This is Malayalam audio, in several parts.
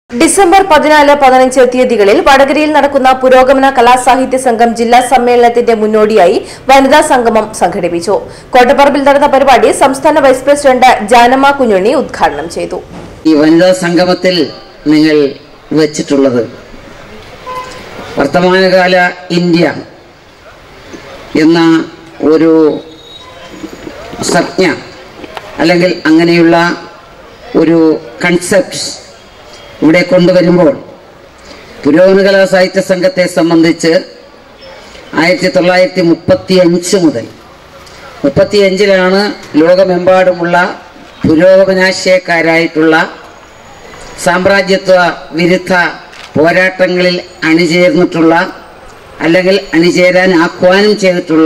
ഡിസംബർ പതിനാല് പതിനഞ്ച് തീയതികളിൽ വടകരയിൽ നടക്കുന്ന പുരോഗമന കലാസാഹിത്യ സംഘം ജില്ലാ സമ്മേളനത്തിന്റെ മുന്നോടിയായി വനിതാ സംഗമം സംഘടിപ്പിച്ചു കോട്ടപ്പറമ്പിൽ നടന്ന പരിപാടി സംസ്ഥാന വൈസ് പ്രസിഡന്റ് ജാനമ്മ കുഞ്ഞുണ്ണി ഉദ്ഘാടനം ചെയ്തു ഈ വനിതാ സംഗമത്തിൽ നിങ്ങൾ വച്ചിട്ടുള്ളത് വർത്തമാനകാല ഇന്ത്യ എന്ന ഒരു സംജ്ഞ അല്ലെങ്കിൽ അങ്ങനെയുള്ള ഒരു കൺസെപ്റ്റ് ഇവിടെ കൊണ്ടുവരുമ്പോൾ പുരോഗമന കലാ സാഹിത്യ സംഘത്തെ സംബന്ധിച്ച് ആയിരത്തി തൊള്ളായിരത്തി മുപ്പത്തി അഞ്ച് മുതൽ മുപ്പത്തിയഞ്ചിലാണ് ലോകമെമ്പാടുമുള്ള പുരോഗമനാശയക്കാരായിട്ടുള്ള സാമ്രാജ്യത്വ വിരുദ്ധ പോരാട്ടങ്ങളിൽ അണിചേർന്നിട്ടുള്ള അല്ലെങ്കിൽ അണിചേരാൻ ആഹ്വാനം ചെയ്തിട്ടുള്ള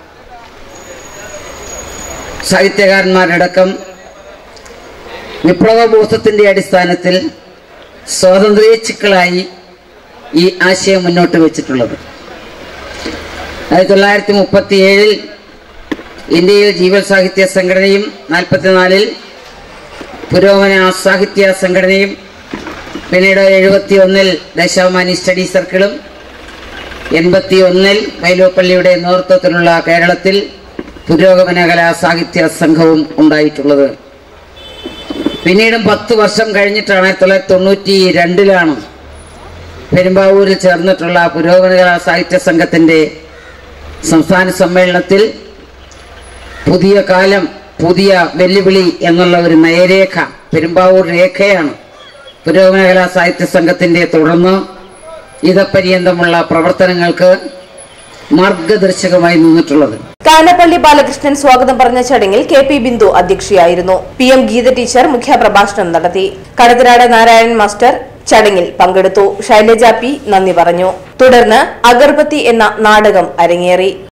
സാഹിത്യകാരന്മാരടക്കം വിപ്ലവബോധത്തിൻ്റെ അടിസ്ഥാനത്തിൽ സ്വാതന്ത്ര്യേച്ഛുക്കളായി ഈ ആശയം മുന്നോട്ട് വെച്ചിട്ടുള്ളത് ആയിരത്തി തൊള്ളായിരത്തി മുപ്പത്തി ഏഴിൽ ഇന്ത്യയിൽ ജീവൽ സാഹിത്യ സംഘടനയും നാൽപ്പത്തിനാലിൽ പുരോഗമന സാഹിത്യ സംഘടനയും പിന്നീട് എഴുപത്തി ഒന്നിൽ ദേശാഭിമാനി സ്റ്റഡി സർക്കിളും എൺപത്തി ഒന്നിൽ വൈലോപ്പള്ളിയുടെ നേതൃത്വത്തിലുള്ള കേരളത്തിൽ പുരോഗമന കലാ സാഹിത്യ സംഘവും ഉണ്ടായിട്ടുള്ളത് പിന്നീടും പത്ത് വർഷം കഴിഞ്ഞിട്ടാണ് ആയിരത്തി തൊള്ളായിരത്തി തൊണ്ണൂറ്റി രണ്ടിലാണ് പെരുമ്പാവൂരിൽ ചേർന്നിട്ടുള്ള പുരോഗമന കലാ സാഹിത്യ സംഘത്തിൻ്റെ സംസ്ഥാന സമ്മേളനത്തിൽ പുതിയ കാലം പുതിയ വെല്ലുവിളി എന്നുള്ള ഒരു നയരേഖ പെരുമ്പാവൂർ രേഖയാണ് പുരോഗമന കലാ സാഹിത്യ സംഘത്തിൻ്റെ തുടർന്ന് ഇതപര്യന്തമുള്ള പ്രവർത്തനങ്ങൾക്ക് മാർഗദർശകമായി നിന്നിട്ടുള്ളത് കാനപ്പള്ളി ബാലകൃഷ്ണൻ സ്വാഗതം പറഞ്ഞ ചടങ്ങിൽ കെ പി ബിന്ദു അധ്യക്ഷയായിരുന്നു പി എം ഗീത ടീച്ചർ മുഖ്യപ്രഭാഷണം നടത്തി കടത്തനാട് നാരായണൻ മാസ്റ്റർ ചടങ്ങിൽ പങ്കെടുത്തു ശൈലജ പി നന്ദി പറഞ്ഞു തുടർന്ന് അഗർബത്തി എന്ന നാടകം അരങ്ങേറി